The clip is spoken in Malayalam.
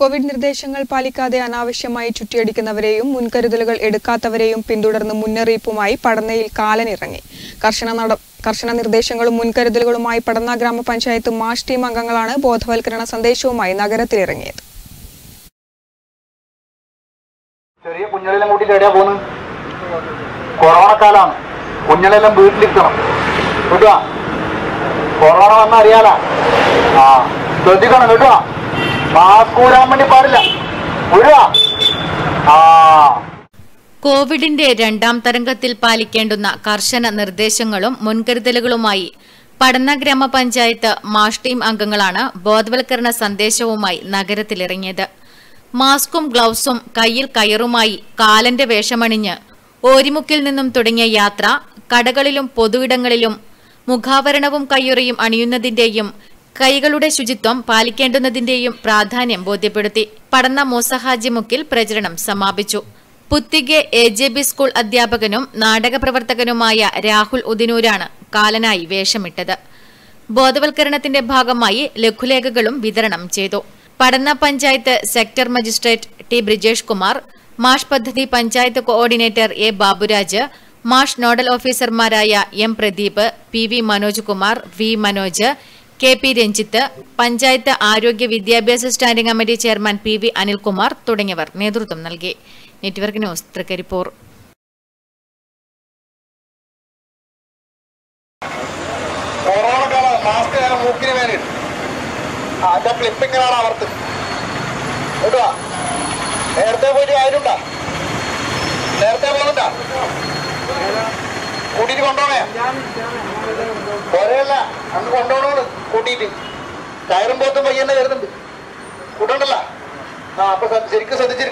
കോവിഡ് നിർദ്ദേശങ്ങൾ പാലിക്കാതെ അനാവശ്യമായി ചുറ്റിയടിക്കുന്നവരെയും മുൻകരുതലുകൾ എടുക്കാത്തവരെയും പിന്തുടർന്ന് മുന്നറിയിപ്പുമായി പടന്നയിൽ കാലനിറങ്ങി കർശന നട കർശന നിർദ്ദേശങ്ങളും മുൻകരുതലുകളുമായി പടന്ന ഗ്രാമപഞ്ചായത്ത് മാഷ് ടീം അംഗങ്ങളാണ് ബോധവൽക്കരണ സന്ദേശവുമായി നഗരത്തിലിറങ്ങിയത് ചെറിയ കുഞ്ഞളെല്ലാം കൂട്ടിട്ട് എവിടെയാ പോകുന്നത് കൊറോണ കാലാണ് കുഞ്ഞളെല്ലാം വീട്ടിലിരിക്കണം കേട്ടോ കൊറോണ വന്ന അറിയാലാ ആ ശ്രദ്ധിക്കണം കേട്ടോ മാസ്ക് ഊരാൻ വേണ്ടി പാടില്ല വിടുക ആ കോവിഡിന്റെ രണ്ടാം തരംഗത്തിൽ പാലിക്കേണ്ടുന്ന കർശന നിർദ്ദേശങ്ങളും മുൻകരുതലുകളുമായി പടന്ന ഗ്രാമപഞ്ചായത്ത് മാഷ് ടീം അംഗങ്ങളാണ് ബോധവൽക്കരണ സന്ദേശവുമായി നഗരത്തിലിറങ്ങിയത് മാസ്കും ഗ്ലൗസും കയ്യിൽ കയറുമായി കാലന്റെ വേഷമണിഞ്ഞ് ഓരിമുക്കിൽ നിന്നും തുടങ്ങിയ യാത്ര കടകളിലും പൊതുയിടങ്ങളിലും മുഖാവരണവും കയ്യുറയും അണിയുന്നതിന്റെയും കൈകളുടെ ശുചിത്വം പാലിക്കേണ്ടുന്നതിന്റെയും പ്രാധാന്യം ബോധ്യപ്പെടുത്തി പടന്ന മൂസഹാജിമുക്കിൽ പ്രചരണം സമാപിച്ചു Puthige A J B school അധ്യാപകനും നാടകപ്രവർത്തകനുമായ രാഹുൽ ഉദിനൂരാണ് കാലനായി വേഷമിട്ടത് ബോധവൽക്കരണത്തിന്റെ ഭാഗമായി ലഘുലേഖകളും വിതരണം ചെയ്തു Padanna panchayat sector magistrate T Brijesh Kumar മാഷ് പദ്ധതി പഞ്ചായത്ത് കോർഡിനേറ്റർ എ ബാബുരാജ് മാഷ് നോഡൽ ഓഫീസർമാരായ M Pradeep P V Manoj Kumar V Manoj K P Ranjith panchayat ആരോഗ്യ വിദ്യാഭ്യാസ standing committee chairman P V Anilkumar തുടങ്ങിയവർ നേതൃത്വം നൽകി നെറ്റ്വർക്ക് ന്യൂസ് തൃക്കരിപ്പൂർ കൊറോണ കാലം മാസ്ക് ഞാൻ മൂക്കിന് വേണ്ടിയിട്ട് അതിന്റെ ക്ലിപ്പിങ്ങാണ് അവർക്ക് കേട്ടോ നേരത്തെ പോയിട്ട് ആയിട്ടുണ്ടാ നേരത്തെ പോകുന്നുണ്ടാ കൂട്ടിട്ട് കൊണ്ടോണേ പോരെയല്ല അന്ന് കൊണ്ടോണോന്ന് കൂട്ടിയിട്ട് കയറും പോത്തും പയ്യന്നെ വരുന്നുണ്ട് കൂട്ടണ്ടല്ല ആ അപ്പൊ ശ്രദ്ധ- ശരിക്കും ശ്രദ്ധിച്ചിരിക്കണം